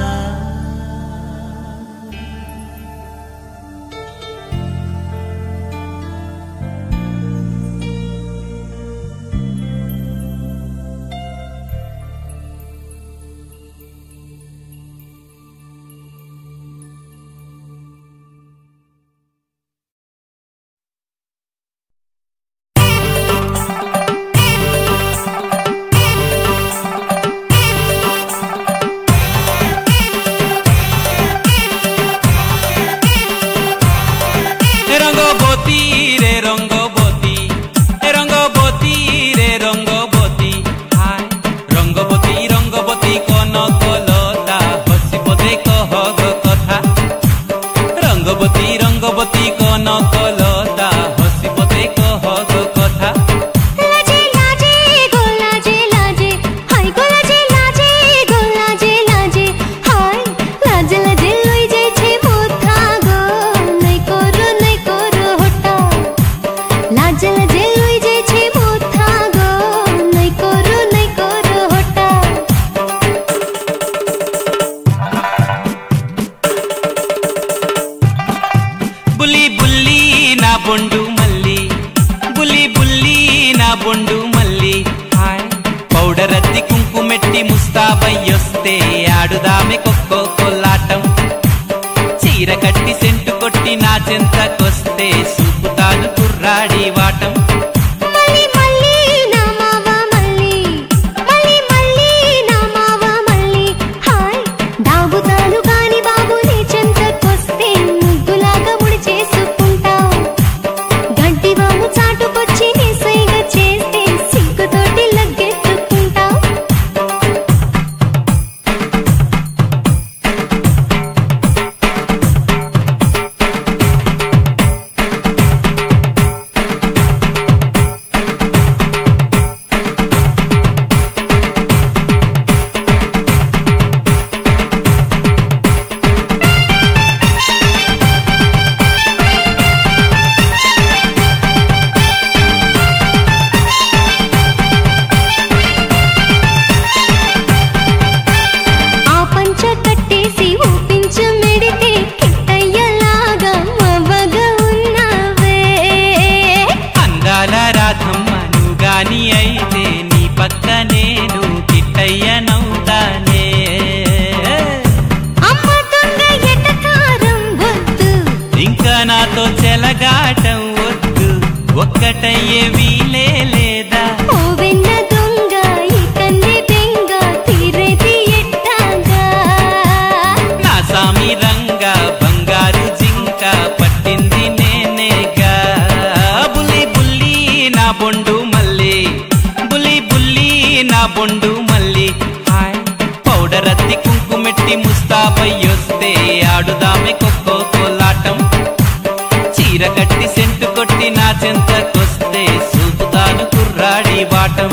রঙ্গবতী রে রঙ্গবতী এ রঙ্গবতী রে রঙ্গবতী হায় রঙ্গবতী রঙ্গবতী কনকলতা হসিপদে কহ গো কথা রঙ্গবতী রঙ্গবতী কনকলতা হসিপদে কহ গো কথা লাজে লাজে গো লাজে লাজে হাই গো লাজে লাজে গো লাজে লাজে হাই লাজে লাজে লই যাইছে মোথা গো নাই করো নাই করো হটা লাজে লাজে লই যাইছে মোথা গো নাই করো নাই করো হটা బుల్లి బుల్లి నా బొండు మల్లి బుల్లి బుల్లి నా బొండు మల్లి హాయ్ పౌడర్ అద్ది కుంకుమెట్టి ముస్తాబయ్యొస్తే ఆడుదామె కొక్కో కొల్లాటం చీర కట్టి సెంటు కొట్టి నా చెంతకొస్తే సూపుతాను కుర్రాడి వాటం మల్లి మల్లి నా మావ మల్లి మల్లి మల్లి నా మావ మల్లి హాయ్ దాగుతాను కాని బాబు నీ చెంతకొస్తే ముగ్గులాగా ముడి చేసుకుంటా గడ్డి వాము చాటుకొచ్చి నీ సైగ చేస్తే సిగ్గుతోటి లగ్గెత్తుకుంటా ఆ పంచ కట్టేసి ఊపించు మెడితే కిట్టయ్యలాగా మవ్వగా ఉన్నావే అందాల రాధమ్మ నువ్వు గాని అయితే నీ పక్క నేను కిట్టయ్యనవుతానే అమ్మ దొంగ ఎటకారం వద్దు ఇంకా నాతో చెలగాటం వద్దు ఒక్కటయ్యే వీలే లేదా ఓ వెన్న దొంగ ఈ కన్నె బెంగ తీరేది ఎట్టాగా నా సామి రంగా బంగారు జింక పట్టింది నేనేగా బుల్లి బుల్లి నా బొండు మల్లి బుల్లి బుల్లి నా బొండు మల్లి హాయ్ పౌడర్ అత్తి కుంకుమెట్టి ముస్తాబయ్యొస్తే ఆడుదామె కొక్కో కోలాటం చీర కట్టి సెంటు కొట్టి నా చెంతకొస్తే సూపుతాను కుర్రాడి వాటం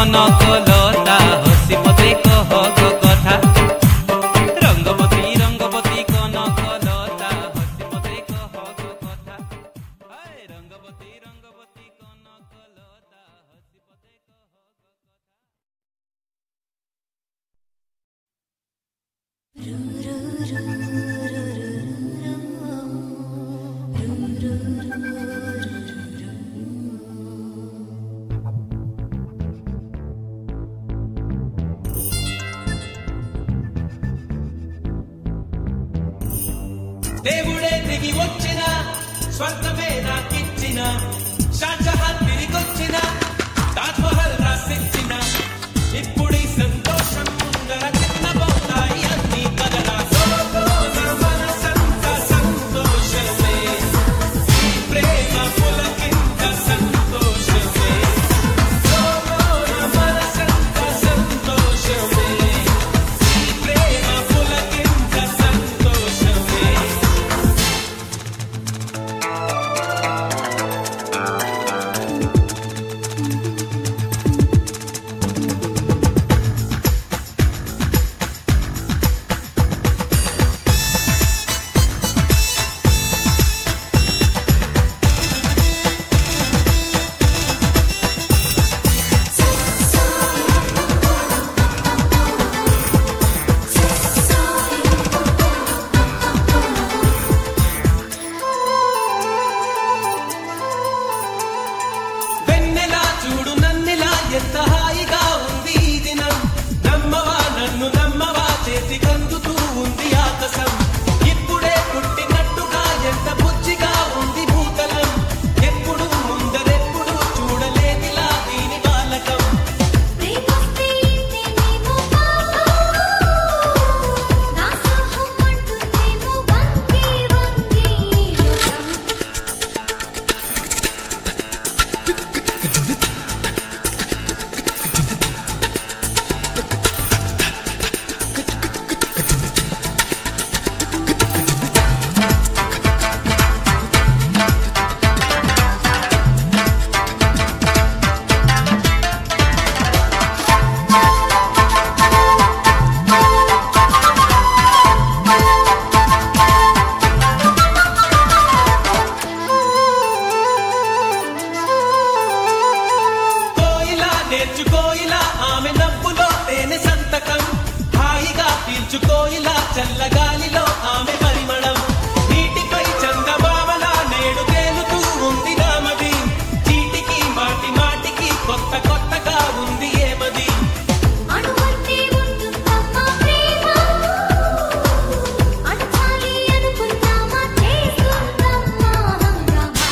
কনকলতা হসিমতে কহ গো কথা রঙ্গবতী রঙ্গবতী কনকলতা হসিমতে কহ গো কথা হায় রঙ্গবতী রঙ্গবতী কনকলতা হসিমতে কহ গো কথা దేవుడే దిగి వచ్చిన స్వర్గమే నాకిచ్చిన షాజహాన్ తిరిగొచ్చిన తాజ్మహల్ రాసిచ్చిన ఇప్పుడు ఈ సంతోషం ముందర చిన్నబోతాయి అన్ని కదలా సోలోన మనసంత సంతోషమే ఈ ప్రేమ పులకింత సంతోషమే సోలోన మనసంత సంతోషమే ఈ ప్రేమ పులకింత సంతోషమే వెన్నెలా చూడు నన్నెలా ఎంత హాయిగా ఉంది ఈ దినం నమ్మవా నన్ను నమ్మవా చేతి కందుతూ ఉంది ఆకాశం ఇప్పుడే పుట్టినట్టుగా ఎంత బుజ్జిగా ఉంది భూతలం ఎప్పుడు ముందరెప్పుడు చూడలేదిలా దీని బాలకం ప్రేమస్తే ఇంతేనేమో బాబా నా సహం అంటుందేమో వంగి వంగి లోకం కోయిలా నేర్చుకోయిలా ఆమె నవ్వులో తేనె సంతకం హాయిగా పీల్చుకోయిలా చల్లగాలిలో ఆమె పరిమళం నీటిపై చందమామల నేడు తేలుతూ ఉంది నామది చీటికి మాటి మాటికి కొత్త కొత్తగా ఉంది ఏమది అణువంటే ఉంటుందమ్మా ప్రేమ అణచాలి అనుకున్నామా చేస్తుందమ్మా హంగామా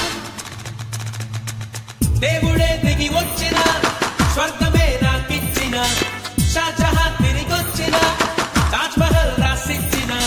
దేవుడే దిగి వచ్చిన స్వర్గమే నాకిచ్చిన షాజహాన్ తిరిగొచ్చిన తాజ్మహల్ రాసిచ్చిన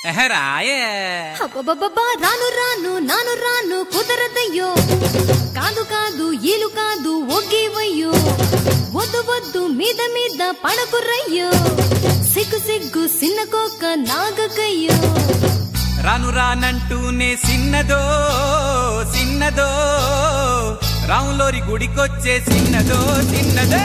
రాయే అబ్బబ్బబ్బా రాను రాను నాను రాను కుదరదయ్యో కాదు కాదు ఈలు కాదు ఒగ్గివయ్యో వద్దు వద్దు మీద మీద పడకురయ్యో సిగ్గు సిగ్గు సిన్న కోక నాగకయ్యో రాను రానంటూనే సిన్నదో సిన్నదో రాములోరి గుడికొచ్చే సిన్నదో సిన్నదే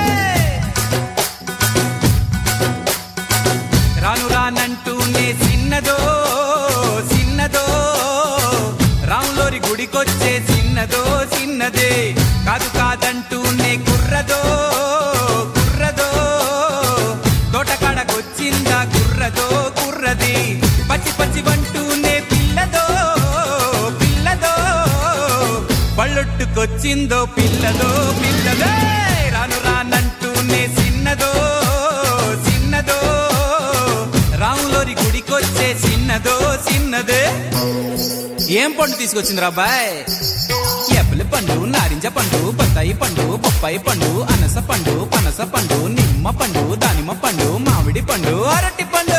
రాను రానంటూనే సిన్నదో సిన్నదో రాములోరి గుడికొచ్చే సిన్నదో సిన్నదే కాదు కాదంటూనే కుర్రదో కుర్రదో తోటకాడకొచ్చిందా కుర్రదో కుర్రది పచ్చి పచ్చి వంటూనే పిల్లదో పిల్లదో పళ్ళొట్టుకొచ్చిందో పిల్లదో పిల్లదే రాను రానంటూనే సిన్నదో సిన్నదో రాములోరి గుడికొచ్చే సిన్నదో సిన్నదే ఏం పండు తీసుకొచ్చిందిరా బాయ్ ఎప్పల పండు నారింజ పండు బత్తాయి పండు బొప్పాయి పండు అనస పండు పనస పండు నిమ్మ పండు దానిమ్మ పండు మామిడి పండు అరటి పండు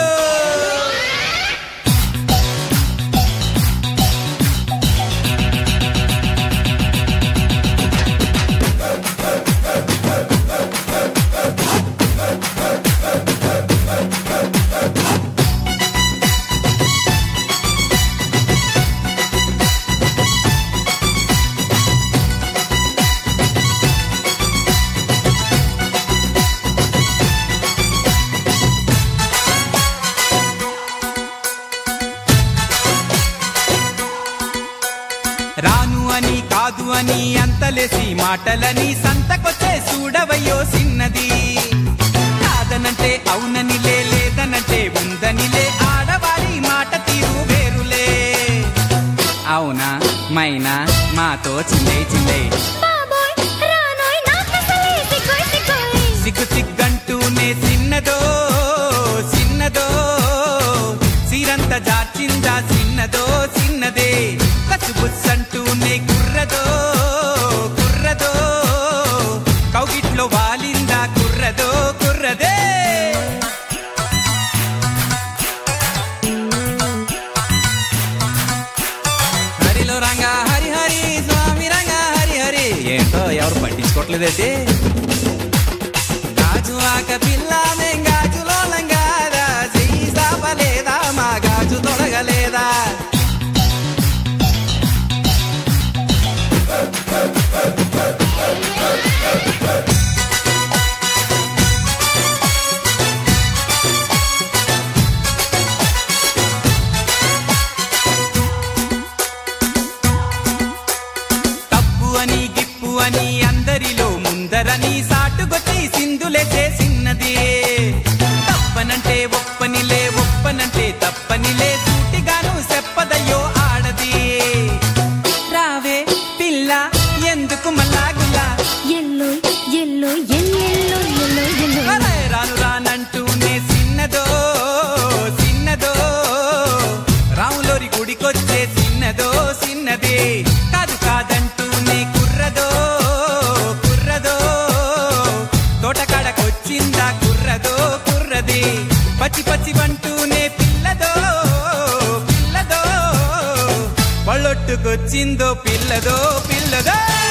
రాను అని కాదు అని అంతలేసి మాటలని సంతకొచ్చే చూడవయ్యో సిన్నది కాదనంటే అవుననిలే లేదనంటే ఉందనిలే ఆడవారి మాట తీరు వేరులే అవునా మైనా మాతో చిల్లే చిల్లే బాబోయ్ రానోయ్ నాకసలే సిగ్గోయ్ సిగ్గోయ్ సిగ్గు సిగ్గంటూనే సిన్నదో సిన్నదో సిరంత జార్చిందా సిన్నదో సిన్నదే కసుబుస్సంటూనే కుర్రదో కుర్రదో కౌగిట్లో వాలిందా కుర్రదో కుర్రదే హరిలో రంగా హరి హరి స్వామి రంగా హరి హరి ఏంటో ఎవరు పట్టించుకోవట్లేదండి గాజు ఆక పిల్ల మేం గాజులో లంగారా చెయ్యి సాపలేదా మా గాజు తొడగలేదా తప్పు అని గిప్పు అని అందరిలో ముందరని సాటుగొట్టి సింధులేసే సిన్నది తప్పనంటే ఒప్పనిలే ఒప్పనంటే తప్పనిలే సూటిగాను చెప్పదయ్యో ఆడది రావే పిల్ల ఎందుకు మల్లాగులా ఎల్లో ఎల్లో ఎల్లెల్లో ఎల్లో ఎల్లో అరే రాను రానంటూనే సిన్నదో సిన్నదో రాములోరి గుడికొచ్చే సిన్నదో సిన్నదే కాదు కాదంటూనే కుర్రదో కుర్రదో తోటకాడకొచ్చిందా కుర్రదో కుర్రది పచ్చి పచ్చి వంటూనే పిల్లదో పిల్లదో పళ్ళొట్టుకొచ్చిందో పిల్లదో పిల్లదో